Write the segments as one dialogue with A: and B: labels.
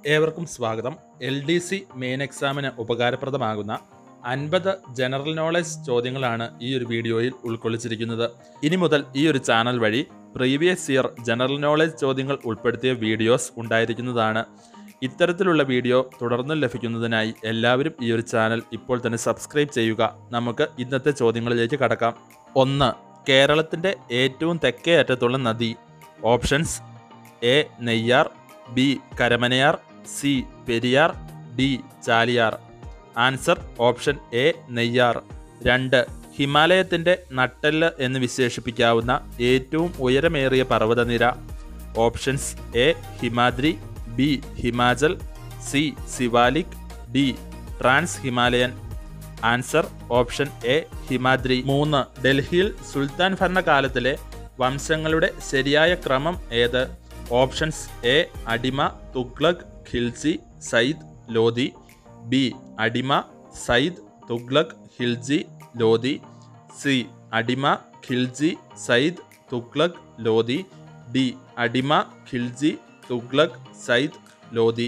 A: ഏവർക്കും സ്വാഗതം L D C main എക്സാമിന് ഉപകാരപ്രദമാകുന്ന അൻപത് ജനറൽ നോളജ് ചോദ്യങ്ങളാണ് ഈ ഒരു വീഡിയോയിൽ ഉൾക്കൊള്ളിച്ചിരിക്കുന്നത് ഇനി മുതൽ ഈ ഒരു ചാനൽ വഴി പ്രീവിയസ് ഇയർ ജനറൽ നോളജ് ചോദ്യങ്ങൾ ഉൾപ്പെടുത്തിയ വീഡിയോസ് ഉണ്ടായിരിക്കുന്നതാണ് ഇത്തരത്തിലുള്ള വീഡിയോ തുടർന്നും ലഭിക്കുന്നതിനായി എല്ലാവരും ഈ ഒരു ചാനൽ ഇപ്പോൾ തന്നെ സബ്സ്ക്രൈബ് ചെയ്യുക നമുക്ക് ഇന്നത്തെ ചോദ്യങ്ങളിലേക്ക് കടക്കാം ഒന്ന് കേരളത്തിൻ്റെ ഏറ്റവും തെക്കേ അറ്റത്തുള്ള നദി options A Neyyar B Karamanayar C Periyar D Chaliyar answer option A Neyyar രണ്ട് ഹിമാലയത്തിൻ്റെ നട്ടെല്ല് എന്ന് വിശേഷിപ്പിക്കാവുന്ന ഏറ്റവും ഉയരമേറിയ പർവ്വതനിര options A Himadri B Himachal C Shivalik D trans Himalayan answer option A Himadri മൂന്ന് ഡൽഹിയിൽ സുൽത്താൻ ഭരണകാലത്തിലെ വംശങ്ങളുടെ ശരിയായ ക്രമം ഏത് ഓപ്ഷൻസ് എ അടിമ തുഗ്ലക് ഖിൽസി സയ്ദ് ലോധി ബി അടിമ സയ്ദ് തുഗ്ലക് ഖിൽജി ലോധി സി അടിമ ഖിൽജി സയ്ദ് തുഗ്ലക് ലോധി ഡി അടിമ Khilji Tughlaq Sayyid Lodi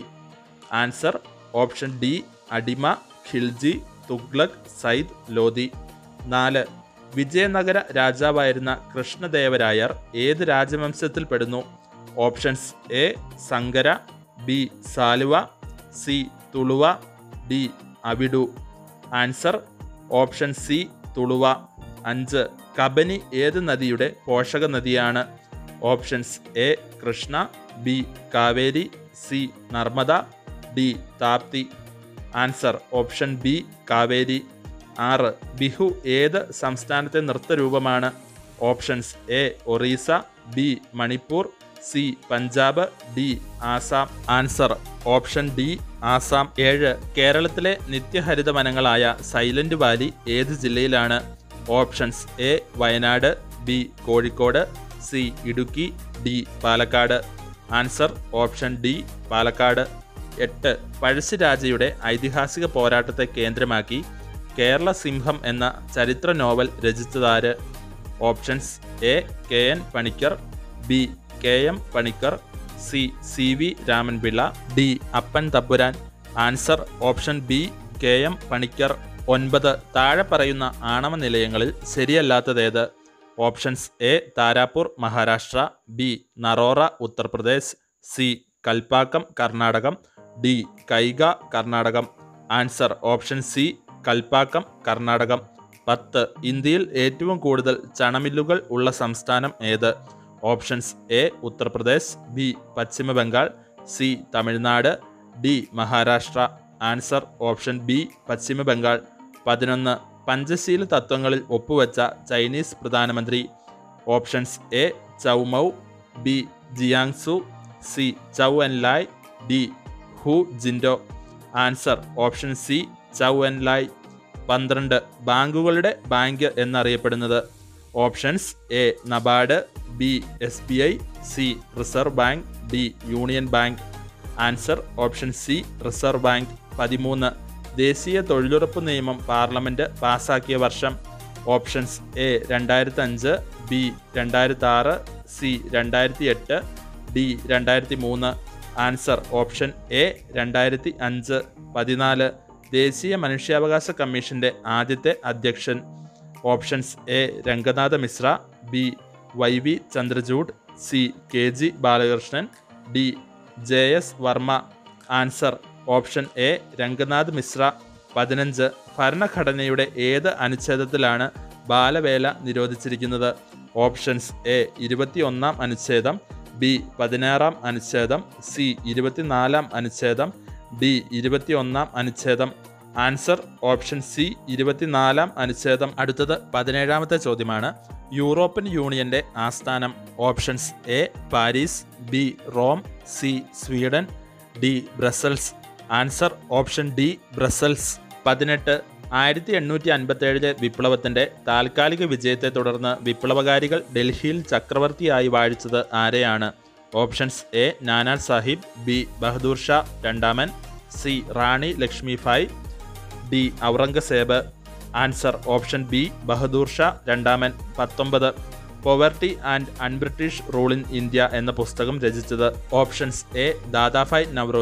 A: answer option D അടിമ ഖിൽജി തുഗ്ലക് സയ്ദ് ലോധി നാല് വിജയനഗര രാജാവായിരുന്ന കൃഷ്ണദേവരായർ ഏത് രാജവംശത്തിൽപ്പെടുന്നു options A Sangama B Saluva C Tuluva D Aravidu answer option C Tuluva അഞ്ച് കബനി ഏത് നദിയുടെ പോഷക നദിയാണ് options A Krishna B Kaveri C Narmada D Tapti answer option B Kaveri ആറ് ബിഹു ഏത് സംസ്ഥാനത്തെ നൃത്തരൂപമാണ് options A Orissa B Manipur C Punjab D Assam answer option D Assam ഏഴ് കേരളത്തിലെ നിത്യഹരിത വനങ്ങളായ സൈലന്റ് വാലി ഏത് ജില്ലയിലാണ് options A Wayanad B Kozhikode C Idukki D Palakkad answer option D Palakkad എട്ട് പഴശ്ശിരാജയുടെ ഐതിഹാസിക പോരാട്ടത്തെ കേന്ദ്രമാക്കി കേരള സിംഹം എന്ന ചരിത്ര നോവൽ രചിച്ചതാര് options A K N Panicker B K M Panicker C C V Raman Pillai D Appan Thampuran answer option B K M Panicker ഒൻപത് താഴെ പറയുന്ന ആണവ നിലയങ്ങളിൽ ശരിയല്ലാത്തതേത് options A Tarapur Maharashtra B Narora Uttar Pradesh C Kalpakkam Karnataka D Kaiga Karnataka answer option C Kalpakkam Karnataka പത്ത് ഇന്ത്യയിൽ ഏറ്റവും കൂടുതൽ ചണമില്ലുകൾ ഉള്ള സംസ്ഥാനം ഏത് options A Uttar Pradesh B Paschima Bengal C Tamil Nadu D Maharashtra answer option B Paschima Bengal പതിനൊന്ന് പഞ്ചശീല തത്വങ്ങളിൽ ഒപ്പുവെച്ച ചൈനീസ് പ്രധാനമന്ത്രി ഓപ്ഷൻസ് എ ചൗമൗ B Jiangsu C Chou En Lai D Hu Jintao answer option C Chou En Lai പന്ത്രണ്ട് ബാങ്കുകളുടെ ബാങ്ക് എന്നറിയപ്പെടുന്നത് options A NABARD B S B I C Reserve Bank D Union Bank answer option C Reserve Bank പതിമൂന്ന് ദേശീയ തൊഴിലുറപ്പ് നിയമം parliament പാസാക്കിയ വർഷം options A രണ്ടായിരത്തി അഞ്ച് ബി രണ്ടായിരത്തി ആറ് സി രണ്ടായിരത്തി എട്ട് ഡി രണ്ടായിരത്തി മൂന്ന് ആൻസർ ഓപ്ഷൻ എ രണ്ടായിരത്തി അഞ്ച് പതിനാല് ദേശീയ മനുഷ്യാവകാശ കമ്മീഷന്റെ ആദ്യത്തെ അധ്യക്ഷൻ options A Ranganath Mishra B Y V Chandrachud C K G Balakrishnan D J S Verma answer option A Ranganath Mishra പതിനഞ്ച് ഭരണഘടനയുടെ ഏത് അനുച്ഛേദത്തിലാണ് ബാലവേല നിരോധിച്ചിരിക്കുന്നത് ഓപ്ഷൻസ് എ ഇരുപത്തിയൊന്നാം അനുച്ഛേദം ബി പതിനാറാം അനുച്ഛേദം സി ഇരുപത്തിനാലാം അനുച്ഛേദം ഡി ഇരുപത്തിയൊന്നാം അനുച്ഛേദം ആൻസർ ഓപ്ഷൻ സി ഇരുപത്തിനാലാം അനുച്ഛേദം അടുത്തത് പതിനേഴാമത്തെ ചോദ്യമാണ് യൂറോപ്യൻ യൂണിയന്റെ ആസ്ഥാനം options A Paris B Rome C Sweden D Brussels answer option D Brussels പതിനെട്ട് ആയിരത്തി എണ്ണൂറ്റി അൻപത്തേഴിലെ വിപ്ലവത്തിന്റെ താൽക്കാലിക വിജയത്തെ തുടർന്ന് വിപ്ലവകാരികൾ ഡൽഹിയിൽ ചക്രവർത്തിയായി വാഴിച്ചത് ആരെയാണ് ഓപ്ഷൻസ് എ നാനാ സാഹിബ് ബി ബഹദൂർ ഷാ രണ്ടാമൻ C Rani Lakshmibai D Aurangzeb answer option B Bahadur Shah രണ്ടാമൻ പത്തൊമ്പത് poverty and un British rule in India എന്ന പുസ്തകം രചിച്ചത് options A Dadabhai Naoroji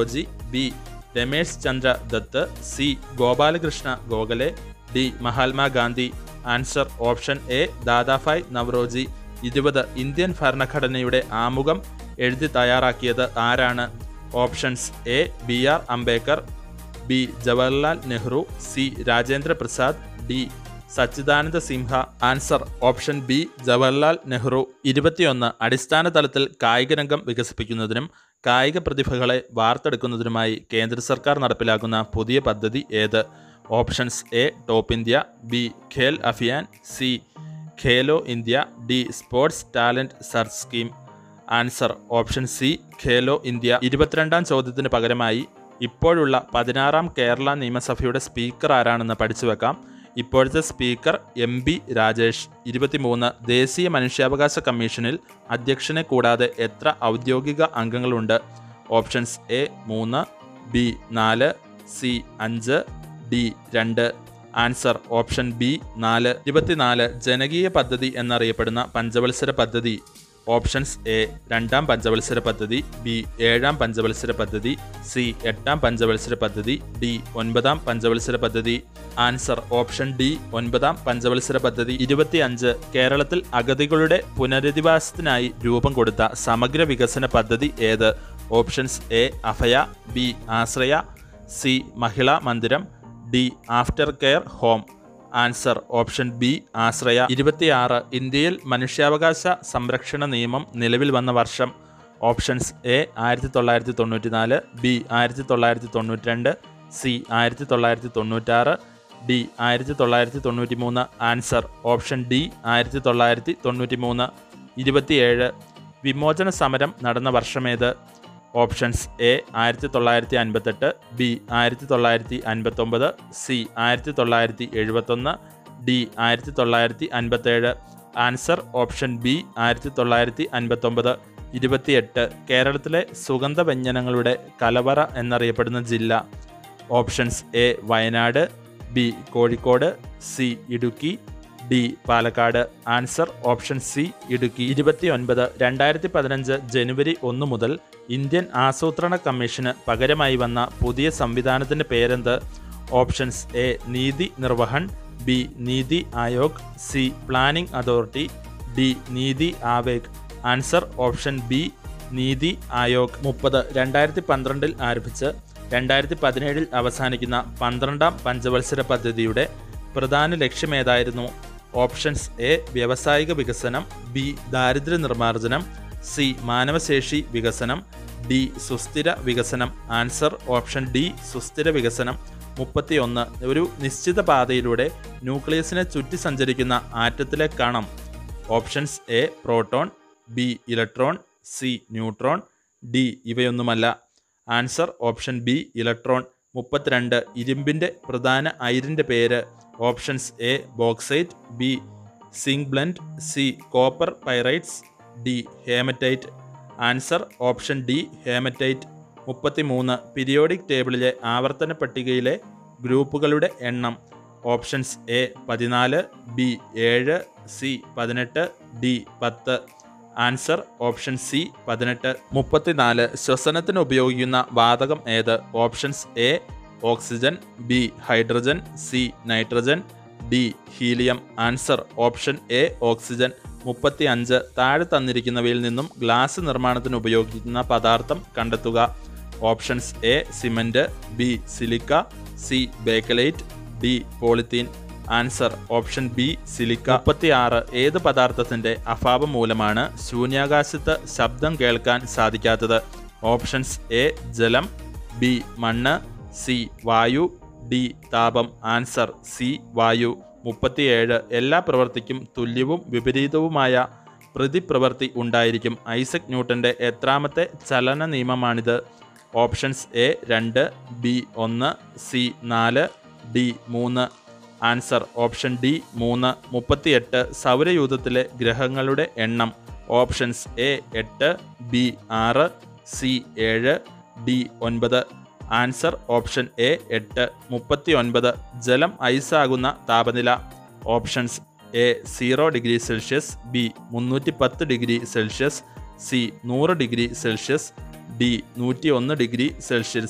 A: B Ramesh Chandra Dutt C Gopal Krishna Gokhale D Mahatma Gandhi answer option A Dadabhai Naoroji ഇരുപത് ഇന്ത്യൻ ഭരണഘടനയുടെ ആമുഖം എഴുതി തയ്യാറാക്കിയത് ആരാണ് options A B R Ambedkar B Jawaharlal Nehru C Rajendra Prasad D Sachchidananda Sinha answer option B Jawaharlal Nehru ഇരുപത്തിയൊന്ന് അടിസ്ഥാന തലത്തിൽ കായിക രംഗം വികസിപ്പിക്കുന്നതിനും കായിക പ്രതിഭകളെ വാർത്തെടുക്കുന്നതിനുമായി കേന്ദ്ര സർക്കാർ നടപ്പിലാക്കുന്ന പുതിയ പദ്ധതി ഏത് options A top India B Khel Abhiyan C Khelo India D sports talent search scheme answer option C Khelo India ഇരുപത്തിരണ്ടാം ചോദ്യത്തിന് പകരമായി ഇപ്പോഴുള്ള പതിനാറാം കേരള നിയമസഭയുടെ സ്പീക്കർ ആരാണെന്ന് പഠിച്ചു വെക്കാം ഇപ്പോഴത്തെ സ്പീക്കർ എം ബി രാജേഷ് ഇരുപത്തിമൂന്ന് ദേശീയ മനുഷ്യാവകാശ കമ്മീഷനിൽ അധ്യക്ഷനെ കൂടാതെ എത്ര ഔദ്യോഗിക അംഗങ്ങളുണ്ട് ഓപ്ഷൻസ് എ മൂന്ന് ബി നാല് സി അഞ്ച് ഡി രണ്ട് ആൻസർ ഓപ്ഷൻ ബി നാല് ഇരുപത്തിനാല് ജനകീയ പദ്ധതി എന്നറിയപ്പെടുന്ന പഞ്ചവത്സര പദ്ധതി ഓപ്ഷൻസ് എ രണ്ടാം പഞ്ചവത്സര പദ്ധതി ബി ഏഴാം പഞ്ചവത്സര പദ്ധതി സി എട്ടാം പഞ്ചവത്സര പദ്ധതി ഡി ഒൻപതാം പഞ്ചവത്സര പദ്ധതി ആൻസർ ഓപ്ഷൻ ഡി ഒൻപതാം പഞ്ചവത്സര പദ്ധതി ഇരുപത്തിയഞ്ച് കേരളത്തിൽ അഗതികളുടെ പുനരധിവാസത്തിനായി രൂപം കൊടുത്ത സമഗ്ര വികസന പദ്ധതി ഏത് options A Abhaya B Ashraya C Mahila Mandiram D after care home answer option B Ashraya ഇരുപത്തിയാറ് ഇന്ത്യയിൽ മനുഷ്യാവകാശ സംരക്ഷണ നിയമം നിലവിൽ വന്ന വർഷം ഓപ്ഷൻസ് എ ആയിരത്തി തൊള്ളായിരത്തി തൊണ്ണൂറ്റിനാല് ബി ആയിരത്തി തൊള്ളായിരത്തി തൊണ്ണൂറ്റി രണ്ട് സി ആയിരത്തി തൊള്ളായിരത്തി തൊണ്ണൂറ്റാറ് ഡി ആയിരത്തി തൊള്ളായിരത്തി തൊണ്ണൂറ്റി മൂന്ന് ആൻസർ ഓപ്ഷൻ ഡി ആയിരത്തി തൊള്ളായിരത്തി തൊണ്ണൂറ്റി മൂന്ന് ഇരുപത്തിയേഴ് വിമോചന സമരം നടന്ന വർഷമേത് ഓപ്ഷൻസ് എ ആയിരത്തി തൊള്ളായിരത്തി അൻപത്തെട്ട് ബി ആയിരത്തി തൊള്ളായിരത്തി അൻപത്തൊമ്പത് സി ആയിരത്തി തൊള്ളായിരത്തി എഴുപത്തൊന്ന് ഡി ആയിരത്തി തൊള്ളായിരത്തി അൻപത്തേഴ് ആൻസർ ഓപ്ഷൻ ബി ആയിരത്തി തൊള്ളായിരത്തി അൻപത്തൊമ്പത് ഇരുപത്തിയെട്ട് കേരളത്തിലെ സുഗന്ധവ്യഞ്ജനങ്ങളുടെ കലവറ എന്നറിയപ്പെടുന്ന ജില്ല options A Wayanad B Kozhikode C Idukki D Palakkad answer option C Idukki ഇരുപത്തി ഒൻപത് രണ്ടായിരത്തി പതിനഞ്ച് ജനുവരി ഒന്ന് മുതൽ ഇന്ത്യൻ ആസൂത്രണ കമ്മീഷന് പകരമായി വന്ന പുതിയ സംവിധാനത്തിൻ്റെ പേരെന്ത് ഓപ്ഷൻസ് എ നീതി Nirvahan B Niti Aayog C planning authority D Niti Aaveg answer option B Niti Aayog മുപ്പത് രണ്ടായിരത്തി പന്ത്രണ്ടിൽ ആരംഭിച്ച് രണ്ടായിരത്തി പതിനേഴിൽ അവസാനിക്കുന്ന പന്ത്രണ്ടാം പഞ്ചവത്സര പദ്ധതിയുടെ പ്രധാന ലക്ഷ്യമേതായിരുന്നു ഓപ്ഷൻസ് എ വ്യാവസായിക വികസനം ബി ദാരിദ്ര്യ നിർമ്മാർജ്ജനം സി മാനവശേഷി വികസനം ഡി സുസ്ഥിര വികസനം ആൻസർ ഓപ്ഷൻ ഡി സുസ്ഥിര വികസനം മുപ്പത്തിയൊന്ന് ഒരു നിശ്ചിത പാതയിലൂടെ ന്യൂക്ലിയസിനെ ചുറ്റി സഞ്ചരിക്കുന്ന ആറ്റത്തിലെ കണം options A proton B electron C neutron D ഇവയൊന്നുമല്ല ആൻസർ ഓപ്ഷൻ ബി ഇലക്ട്രോൺ മുപ്പത്തിരണ്ട് ഇരുമ്പിൻ്റെ പ്രധാന അയിരിൻ്റെ പേര് options A bauxite B zinc blende C copper pyrites D haematite answer option D haematite മുപ്പത്തിമൂന്ന് പീരിയോഡിക് ടേബിളിലെ ആവർത്തന പട്ടികയിലെ ഗ്രൂപ്പുകളുടെ എണ്ണം ഓപ്ഷൻസ് എ പതിനാല് ബി ഏഴ് സി പതിനെട്ട് ഡി പത്ത് ആൻസർ ഓപ്ഷൻ സി പതിനെട്ട് മുപ്പത്തിനാല് ശ്വസനത്തിന് ഉപയോഗിക്കുന്ന വാതകം ഏത് options A oxygen B hydrogen C nitrogen D helium answer option A oxygen മുപ്പത്തി അഞ്ച് താഴെ തന്നിരിക്കുന്നവയിൽ നിന്നും ഗ്ലാസ് നിർമ്മാണത്തിന് ഉപയോഗിക്കുന്ന പദാർത്ഥം കണ്ടെത്തുക options A cement B silica C bakelite D polythene answer option B silica മുപ്പത്തിയാറ് ഏത് പദാർത്ഥത്തിന്റെ അഭാവം മൂലമാണ് ശൂന്യാകാശത്ത് ശബ്ദം കേൾക്കാൻ സാധിക്കാത്തത് ഓപ്ഷൻസ് എ ജലം ബി മണ്ണ് സി വായു ഡി താപം ആൻസർ സി വായു മുപ്പത്തിയേഴ് എല്ലാ പ്രവൃത്തിക്കും തുല്യവും വിപരീതവുമായ പ്രതിപ്രവൃത്തി ഉണ്ടായിരിക്കും ഐസക് ന്യൂട്ടന്റെ എത്രാമത്തെ ചലന നിയമമാണിത് ഓപ്ഷൻസ് എ രണ്ട് ബി ഒന്ന് സി നാല് ഡി മൂന്ന് ആൻസർ ഓപ്ഷൻ ഡി മൂന്ന് മുപ്പത്തിയെട്ട് സൗരയൂഥത്തിലെ ഗ്രഹങ്ങളുടെ എണ്ണം ഓപ്ഷൻസ് എ എട്ട് ബി ആറ് സി ഏഴ് ഡി ഒൻപത് ആൻസർ ഓപ്ഷൻ എ എട്ട് മുപ്പത്തി ഒൻപത് ജലം ഐസാകുന്ന താപനില options A zero degree Celsius B മുന്നൂറ്റി പത്ത് ഡിഗ്രി സെൽഷ്യസ് സി നൂറ് ഡിഗ്രി സെൽഷ്യസ് ഡി നൂറ്റി ഒന്ന് degree Celsius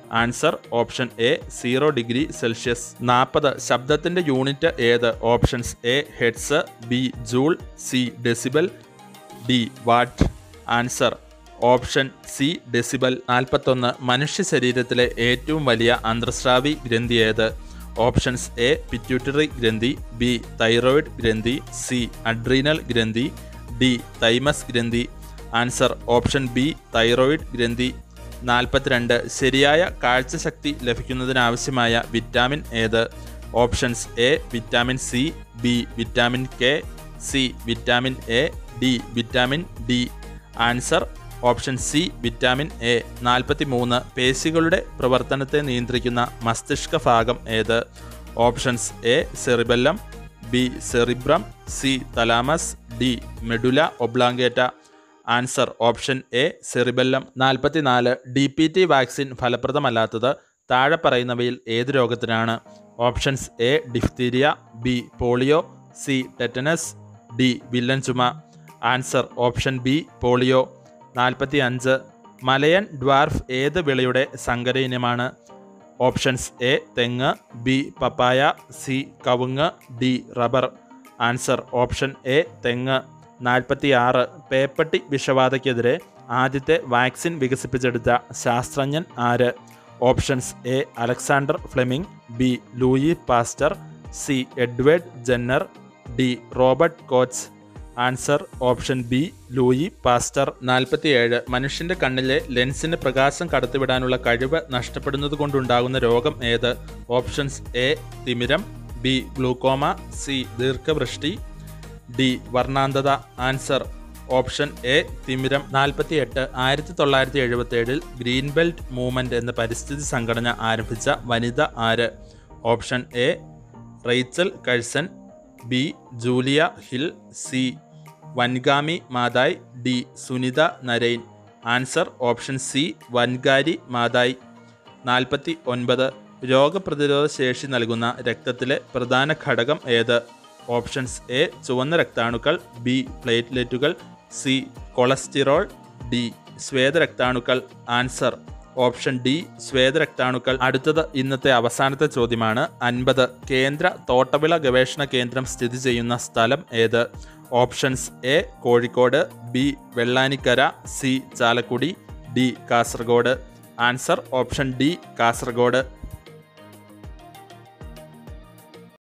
A: answer option A zero degree Celsius നാൽപ്പത് ശബ്ദത്തിൻ്റെ യൂണിറ്റ് ഏത് options A hertz B joule C decibel D watt answer option C decibel നാൽപ്പത്തൊന്ന് മനുഷ്യ ശരീരത്തിലെ ഏറ്റവും വലിയ അന്തർസ്രാവി ഗ്രന്ഥി ഏത് ഓപ്ഷൻസ് എ പിറ്റ്യൂട്ടറി ഗ്രന്ഥി ബി തൈറോയിഡ് ഗ്രന്ഥി സി അഡ്രീനൽ ഗ്രന്ഥി ഡി തൈമസ് ഗ്രന്ഥി ആൻസർ ഓപ്ഷൻ ബി തൈറോയിഡ് ഗ്രന്ഥി നാൽപ്പത്തിരണ്ട് ശരിയായ കാഴ്ചശക്തി ലഭിക്കുന്നതിനാവശ്യമായ വിറ്റാമിൻ ഏത് options A vitamin C B vitamin K C vitamin A D vitamin D answer option C vitamin A നാൽപ്പത്തി മൂന്ന് പേശികളുടെ പ്രവർത്തനത്തെ നിയന്ത്രിക്കുന്ന മസ്തിഷ്ക ഭാഗം ഏത് options A cerebellum B cerebrum C thalamus D medulla oblongata answer option A cerebellum നാൽപ്പത്തിനാല് D P T vaccine ഫലപ്രദമല്ലാത്തത് താഴെ പറയുന്നവയിൽ ഏത് രോഗത്തിനാണ് options A diphtheria B polio C tetanus D വില്ലൻ ചുമ ആൻസർ ഓപ്ഷൻ ബി പോളിയോ നാൽപ്പത്തി അഞ്ച് മലയൻ ഡ്വാർഫ് ഏത് വിളയുടെ സങ്കര ഇനമാണ് ഓപ്ഷൻസ് എ തെങ്ങ് ബി പപ്പായ സി കവുങ്ങ് D rubber answer option A തെങ്ങ് നാൽപ്പത്തി ആറ് പേപ്പട്ടി വിഷബാധയ്ക്കെതിരെ ആദ്യത്തെ വാക്സിൻ വികസിപ്പിച്ചെടുത്ത ശാസ്ത്രജ്ഞൻ ആര് options A Alexander Fleming B Louis Pasteur C Edward Jenner D Robert Koch answer option B Louis Pasteur നാൽപ്പത്തിയേഴ് മനുഷ്യന്റെ കണ്ണിലെ ലെൻസിന് പ്രകാശം കടത്തിവിടാനുള്ള കഴിവ് നഷ്ടപ്പെടുന്നത് കൊണ്ടുണ്ടാകുന്ന രോഗം ഏത് ഓപ്ഷൻസ് എ തിമിരം ബി ഗ്ലൂക്കോമ സി ദീർഘവൃഷ്ടി ഡി വർണ്ണാന്തത ആൻസർ ഓപ്ഷൻ എ തിമിരം നാൽപ്പത്തിയെട്ട് ആയിരത്തി തൊള്ളായിരത്തി എഴുപത്തി ഏഴിൽ ഗ്രീൻ ബെൽറ്റ് മൂവ്മെന്റ് എന്ന പരിസ്ഥിതി സംഘടന ആരംഭിച്ച വനിത ആര് option A Rachel Carson B Julia Hill C Wangari Maathai D Sunita Narain answer option C Wangari Maathai നാൽപ്പത്തി ഒൻപത് രോഗപ്രതിരോധ ശേഷി നൽകുന്ന രക്തത്തിലെ പ്രധാന ഘടകം ഏത് ഓപ്ഷൻസ് എ ചുവന്ന രക്താണുക്കൾ ബി പ്ലേറ്റ്ലെറ്റുകൾ സി കൊളസ്റ്റിറോൾ ഡി ശ്വേതരക്താണുക്കൾ ആൻസർ ഓപ്ഷൻ ഡി ശ്വേതരക്താണുക്കൾ അടുത്തത് ഇന്നത്തെ അവസാനത്തെ ചോദ്യമാണ് അൻപത് കേന്ദ്ര തോട്ടവിള ഗവേഷണ കേന്ദ്രം സ്ഥിതി ചെയ്യുന്ന സ്ഥലം ഏത് options A Kozhikode B Vellanikkara C Chalakudy D Kasaragod answer option D Kasaragod